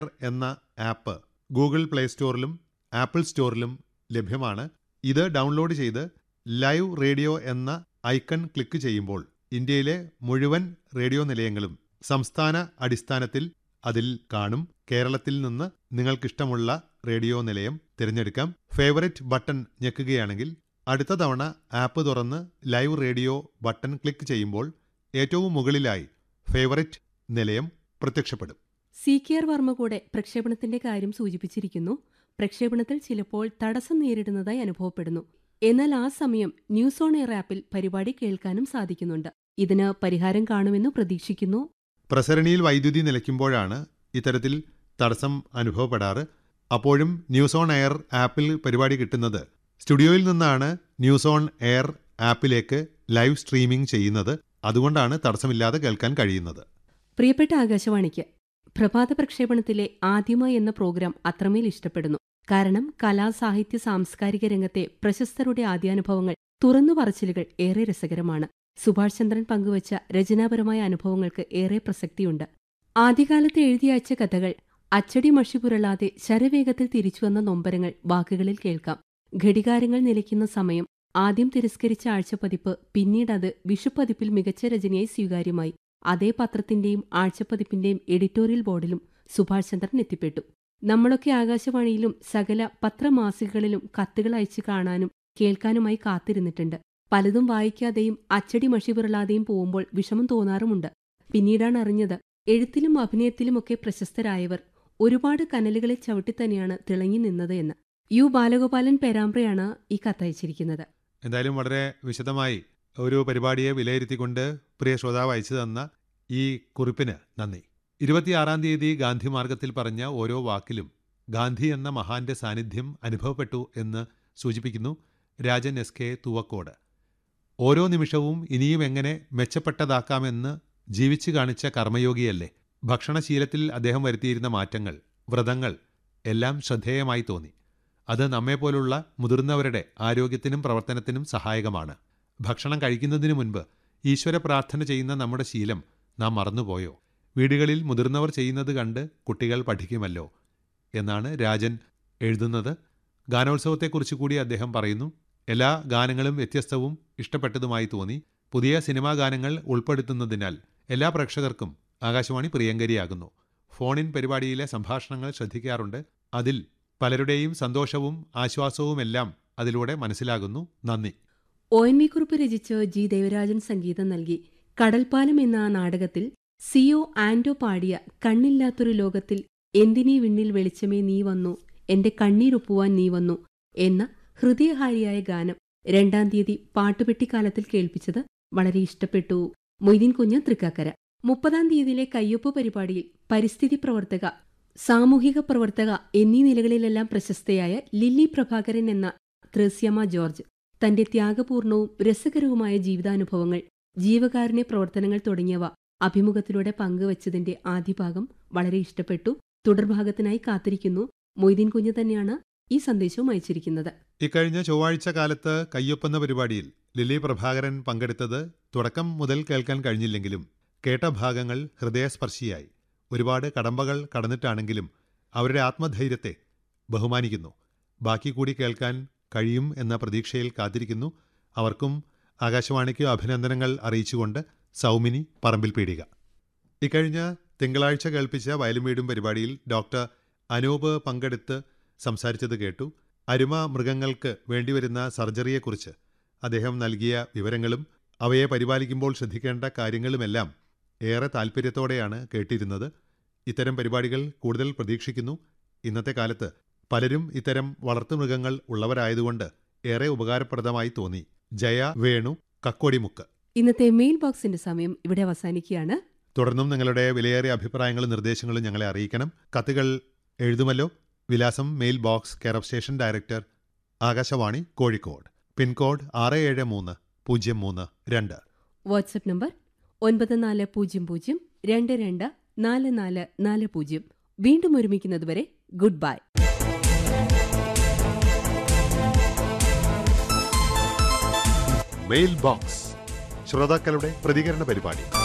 എന്ന app Google play സ്റ്റോറിലും Apple സ്റ്റോറിലും ലഭ്യമാണ് ഇത് ഡൗൺലോഡ് ചെയ്ത് ലൈവ് റേഡിയോ എന്ന ഐക്കൺ ക്ലിക്ക് ചെയ്യുമ്പോൾ ഇന്ത്യയിലെ മുഴുവൻ റേഡിയോ നിലയങ്ങളും സംസ്ഥാന അടിസ്ഥാനത്തിൽ അതിൽ കാണും കേരളത്തിൽ നിന്ന് നിങ്ങൾക്കിഷ്ടമുള്ള റേഡിയോ നിലയം തിരഞ്ഞെടുക്കാം ഫേവററ്റ് ബട്ടൺ ഞെക്കുകയാണെങ്കിൽ അടുത്ത തവണ ആപ്പ് തുറന്ന് ലൈവ് റേഡിയോ ബട്ടൺ ക്ലിക്ക് ചെയ്യുമ്പോൾ ഏറ്റവും മുകളിലായി ഫേവററ്റ് നിലയം പ്രത്യക്ഷപ്പെടും സി കെ ആർ വർമ്മ കൂടെ പ്രക്ഷേപണത്തിന്റെ കാര്യം സൂചിപ്പിച്ചിരിക്കുന്നു പ്രക്ഷേപണത്തിൽ ചിലപ്പോൾ തടസ്സം നേരിടുന്നതായി അനുഭവപ്പെടുന്നു എന്നാൽ ആ സമയം ന്യൂസ് ഓൺ എയർ ആപ്പിൽ പരിപാടി കേൾക്കാനും സാധിക്കുന്നുണ്ട് ഇതിന് പരിഹാരം കാണുമെന്ന് പ്രതീക്ഷിക്കുന്നു പ്രസരണിയിൽ വൈദ്യുതി നിലയ്ക്കുമ്പോഴാണ് ഇത്തരത്തിൽ തടസ്സം അനുഭവപ്പെടാറ് അപ്പോഴും ന്യൂസ് ഓൺ എയർ ആപ്പിൽ പരിപാടി കിട്ടുന്നത് സ്റ്റുഡിയോയിൽ നിന്നാണ് ന്യൂസ് ഓൺ എയർ ആപ്പിലേക്ക് ലൈവ് സ്ട്രീമിംഗ് ചെയ്യുന്നത് അതുകൊണ്ടാണ് തടസ്സമില്ലാതെ കേൾക്കാൻ കഴിയുന്നത് പ്രിയപ്പെട്ട ആകാശവാണിക്ക് പ്രഭാത പ്രക്ഷേപണത്തിലെ ആദ്യമായി എന്ന പ്രോഗ്രാം അത്രമേൽ ഇഷ്ടപ്പെടുന്നു കാരണം കലാ സാഹിത്യ സാംസ്കാരിക രംഗത്തെ പ്രശസ്തരുടെ ആദ്യാനുഭവങ്ങൾ തുറന്നു പറച്ചിലുകൾ ഏറെ രസകരമാണ് സുഭാഷ് ചന്ദ്രൻ പങ്കുവച്ച രചനാപരമായ അനുഭവങ്ങൾക്ക് ഏറെ പ്രസക്തിയുണ്ട് ആദ്യകാലത്ത് എഴുതിയയച്ച കഥകൾ അച്ചടി മഷി പുരളാതെ ശരവേഗത്തിൽ തിരിച്ചുവന്ന നൊമ്പരങ്ങൾ വാക്കുകളിൽ കേൾക്കാം ഘടികാരങ്ങൾ നിലയ്ക്കുന്ന സമയം ആദ്യം തിരസ്കരിച്ച ആഴ്ചപ്പതിപ്പ് പിന്നീടത് വിഷുപ്പതിപ്പിൽ മികച്ച രചനയായി സ്വീകാര്യമായി അതേ പത്രത്തിന്റെയും ആഴ്ചപ്പതിപ്പിന്റെയും എഡിറ്റോറിയൽ ബോർഡിലും സുഭാഷ് ചന്ദ്രൻ എത്തിപ്പെട്ടു നമ്മളൊക്കെ ആകാശവാണിയിലും സകല പത്രമാസികകളിലും കത്തുകൾ അയച്ചു കാണാനും കേൾക്കാനുമായി കാത്തിരുന്നിട്ടുണ്ട് പലതും വായിക്കാതെയും അച്ചടി മഷി പുരളാതെയും പോകുമ്പോൾ വിഷമം തോന്നാറുമുണ്ട് പിന്നീടാണ് അറിഞ്ഞത് എഴുത്തിലും അഭിനയത്തിലുമൊക്കെ പ്രശസ്തരായവർ ഒരുപാട് കനലുകളെ ചവിട്ടിത്തന്നെയാണ് തിളങ്ങി നിന്നത് എന്ന് യു ബാലഗോപാലൻ പേരാമ്പ്രയാണ് ഈ കത്തയച്ചിരിക്കുന്നത് എന്തായാലും വളരെ വിശദമായി ഒരു പരിപാടിയെ വിലയിരുത്തിക്കൊണ്ട് പ്രിയ ശ്രോതാവ് അയച്ചു തന്ന ഈ കുറിപ്പിന് നന്ദി ഇരുപത്തിയാറാം തീയതി ഗാന്ധി മാർഗത്തിൽ പറഞ്ഞ ഓരോ വാക്കിലും ഗാന്ധി എന്ന മഹാന്റെ സാന്നിധ്യം അനുഭവപ്പെട്ടു എന്ന് സൂചിപ്പിക്കുന്നു രാജൻ എസ് കെ തുവക്കോട് ഓരോ നിമിഷവും ഇനിയും എങ്ങനെ മെച്ചപ്പെട്ടതാക്കാമെന്ന് ജീവിച്ചു കാണിച്ച കർമ്മയോഗിയല്ലേ ഭക്ഷണശീലത്തിൽ അദ്ദേഹം വരുത്തിയിരുന്ന മാറ്റങ്ങൾ വ്രതങ്ങൾ എല്ലാം ശ്രദ്ധേയമായി തോന്നി അത് നമ്മെപ്പോലുള്ള മുതിർന്നവരുടെ ആരോഗ്യത്തിനും പ്രവർത്തനത്തിനും സഹായകമാണ് ഭക്ഷണം കഴിക്കുന്നതിനു മുൻപ് ഈശ്വര പ്രാർത്ഥന ചെയ്യുന്ന നമ്മുടെ ശീലം നാം മറന്നുപോയോ വീടുകളിൽ മുതിർന്നവർ ചെയ്യുന്നത് കണ്ട് കുട്ടികൾ പഠിക്കുമല്ലോ എന്നാണ് രാജൻ എഴുതുന്നത് ഗാനോത്സവത്തെക്കുറിച്ച് കൂടി അദ്ദേഹം പറയുന്നു എല്ലാ ഗാനങ്ങളും വ്യത്യസ്തവും ഇഷ്ടപ്പെട്ടതുമായി തോന്നി പുതിയ സിനിമാ ഗാനങ്ങൾ ഉൾപ്പെടുത്തുന്നതിനാൽ എല്ലാ പ്രേക്ഷകർക്കും ആകാശവാണി പ്രിയങ്കരിയാകുന്നു ഫോണിൻ പരിപാടിയിലെ സംഭാഷണങ്ങൾ ശ്രദ്ധിക്കാറുണ്ട് അതിൽ പലരുടെയും സന്തോഷവും ആശ്വാസവുമെല്ലാം അതിലൂടെ മനസ്സിലാകുന്നു നന്ദി ഒ എൻ വി കുറിപ്പ് രചിച്ച് ജി ദേവരാജൻ സംഗീതം നൽകി കടൽപ്പാലം എന്ന ആ നാടകത്തിൽ സിഒ ആൻഡോ പാടിയ കണ്ണില്ലാത്തൊരു ലോകത്തിൽ എന്തിനീ വിണ്ണിൽ വെളിച്ചമേ നീ വന്നു എന്റെ കണ്ണീരൊപ്പുവാൻ നീ വന്നു എന്ന ഹൃദയഹാരിയായ ഗാനം രണ്ടാം തീയതി പാട്ടുപെട്ടിക്കാലത്തിൽ കേൾപ്പിച്ചത് വളരെ ഇഷ്ടപ്പെട്ടു മൊയ്തീൻ കുഞ്ഞ് തൃക്കാക്കര മുപ്പതാം തീയതിയിലെ കയ്യൊപ്പ് പരിപാടിയിൽ പരിസ്ഥിതി പ്രവർത്തക സാമൂഹിക പ്രവർത്തക എന്നീ നിലകളിലെല്ലാം പ്രശസ്തയായ ലില്ലി പ്രഭാകരൻ എന്ന ത്രേസ്യമ്മ ജോർജ് തന്റെ ത്യാഗപൂർണവും രസകരവുമായ ജീവിതാനുഭവങ്ങൾ ജീവകാരുണ്യ പ്രവർത്തനങ്ങൾ തുടങ്ങിയവ അഭിമുഖത്തിലൂടെ പങ്കുവച്ചതിന്റെ ആദ്യ ഭാഗം വളരെ ഇഷ്ടപ്പെട്ടു തുടർഭാഗത്തിനായി കാത്തിരിക്കുന്നു മൊയ്തീൻ കുഞ്ഞ് തന്നെയാണ് ഈ സന്ദേശവും അയച്ചിരിക്കുന്നത് ഇക്കഴിഞ്ഞ ചൊവ്വാഴ്ച കാലത്ത് കയ്യൊപ്പെന്ന പരിപാടിയിൽ ലില്ലി പ്രഭാകരൻ പങ്കെടുത്തത് തുടക്കം മുതൽ കേൾക്കാൻ കഴിഞ്ഞില്ലെങ്കിലും കേട്ട ഭാഗങ്ങൾ ഹൃദയസ്പർശിയായി ഒരുപാട് കടമ്പകൾ കടന്നിട്ടാണെങ്കിലും അവരുടെ ആത്മധൈര്യത്തെ ബഹുമാനിക്കുന്നു ബാക്കി കൂടി കേൾക്കാൻ കഴിയും എന്ന പ്രതീക്ഷയിൽ കാത്തിരിക്കുന്നു അവർക്കും ആകാശവാണിക്ക് അഭിനന്ദനങ്ങൾ അറിയിച്ചുകൊണ്ട് സൗമിനി പറമ്പിൽ പീടിക ഇക്കഴിഞ്ഞ തിങ്കളാഴ്ച കേൾപ്പിച്ച വയലും വീടും പരിപാടിയിൽ ഡോക്ടർ അനൂപ് പങ്കെടുത്ത് സംസാരിച്ചത് കേട്ടു അരുമ മൃഗങ്ങൾക്ക് വേണ്ടിവരുന്ന സർജറിയെക്കുറിച്ച് അദ്ദേഹം നൽകിയ വിവരങ്ങളും അവയെ പരിപാലിക്കുമ്പോൾ ശ്രദ്ധിക്കേണ്ട കാര്യങ്ങളുമെല്ലാം ഏറെ താല്പര്യത്തോടെയാണ് കേട്ടിരുന്നത് ഇത്തരം പരിപാടികൾ കൂടുതൽ പ്രതീക്ഷിക്കുന്നു ഇന്നത്തെ കാലത്ത് പലരും ഇത്തരം വളർത്തുമൃഗങ്ങൾ ഉള്ളവരായതുകൊണ്ട് ഏറെ ഉപകാരപ്രദമായി തോന്നി ജയ വേണു കക്കോടിമുക്ക് ഇന്നത്തെ മെയിൽ ബോക്സിന്റെ സമയം ഇവിടെ അവസാനിക്കുകയാണ് തുടർന്നും നിങ്ങളുടെ വിലയേറിയ അഭിപ്രായങ്ങളും നിർദ്ദേശങ്ങളും ഞങ്ങളെ അറിയിക്കണം കത്തുകൾ എഴുതുമല്ലോ വിലാസം mail box care of station director Akashvani Kozhikode pincode ആറ് ഏഴ് മൂന്ന് പൂജ്യം മൂന്ന് രണ്ട് വാട്സപ്പ് നമ്പർ ഒൻപത് നാല് പൂജ്യം പൂജ്യം രണ്ട് രണ്ട് നാല് നാല് നാല് പൂജ്യം വീണ്ടും ഒരുമിക്കുന്നതുവരെ ഗുഡ് ബൈ മെയിൽ ബോക്സ് ശ്രോതാക്കളുടെ പ്രതികരണ പരിപാടി